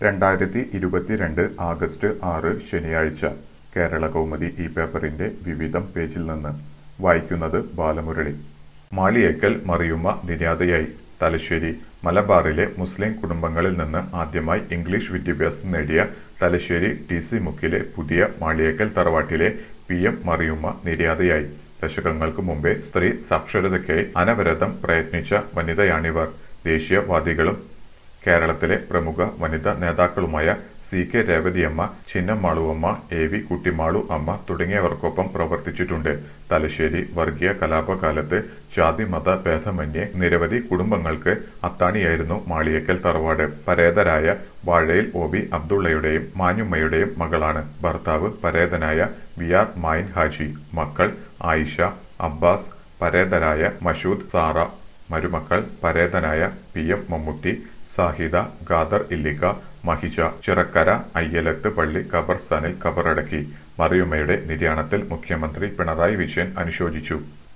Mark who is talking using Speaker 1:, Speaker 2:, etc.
Speaker 1: രണ്ടായിരത്തി ഇരുപത്തിരണ്ട് ആഗസ്റ്റ് ആറ് ശനിയാഴ്ച കേരളകൗമുദി ഈ പേപ്പറിന്റെ വിവിധം പേജിൽ നിന്ന് വായിക്കുന്നത് ബാലമുരളി മാളിയേക്കൽ മറിയുമ്മ നിര്യാതയായി തലശ്ശേരി മലബാറിലെ മുസ്ലിം കുടുംബങ്ങളിൽ നിന്ന് ആദ്യമായി ഇംഗ്ലീഷ് വിദ്യാഭ്യാസം നേടിയ തലശ്ശേരി ടി സി മുക്കിലെ പുതിയ മാളിയേക്കൽ തറവാട്ടിലെ പി എം മറിയുമ്മ നിര്യാതയായി ദശകങ്ങൾക്ക് മുമ്പേ സ്ത്രീ സാക്ഷരതയ്ക്കായി അനവരതം പ്രയത്നിച്ച വനിതയാണിവർ ദേശീയവാദികളും കേരളത്തിലെ പ്രമുഖ വനിതാ നേതാക്കളുമായ C K Revathiyamma Chinnammaluvamma A V Kuttimalu Amma തുടങ്ങിയവർക്കൊപ്പം പ്രവർത്തിച്ചിട്ടുണ്ട് തലശ്ശേരി വർഗീയ കലാപകാലത്ത് ജാതി മത ഭേദമന്യേ നിരവധി കുടുംബങ്ങൾക്ക് അത്താണിയായിരുന്നു മാളിയേക്കൽ തറവാട് പരേതരായ വാഴയിൽ ഒ ബി അബ്ദുള്ളയുടെയും മാഞ്ഞുമ്മയുടെയും മകളാണ് ഭർത്താവ് പരേതനായ വി ആർ മായിൻ ഹാജി മക്കൾ ആയിഷ അബ്ബാസ് പരേതരായ മഷൂദ് സാറ മരുമക്കൾ പരേതനായ പി എം മമ്മൂട്ടി സാഹിദ ഖാദർ ഇല്ലിക്ക മഹിജ ചിറക്കര അയ്യലത്ത് പള്ളി ഖബർസ്ഥാനിൽ ഖബറടക്കി മറിയുമ്മയുടെ നിര്യാണത്തിൽ മുഖ്യമന്ത്രി പിണറായി വിജയൻ അനുശോചിച്ചു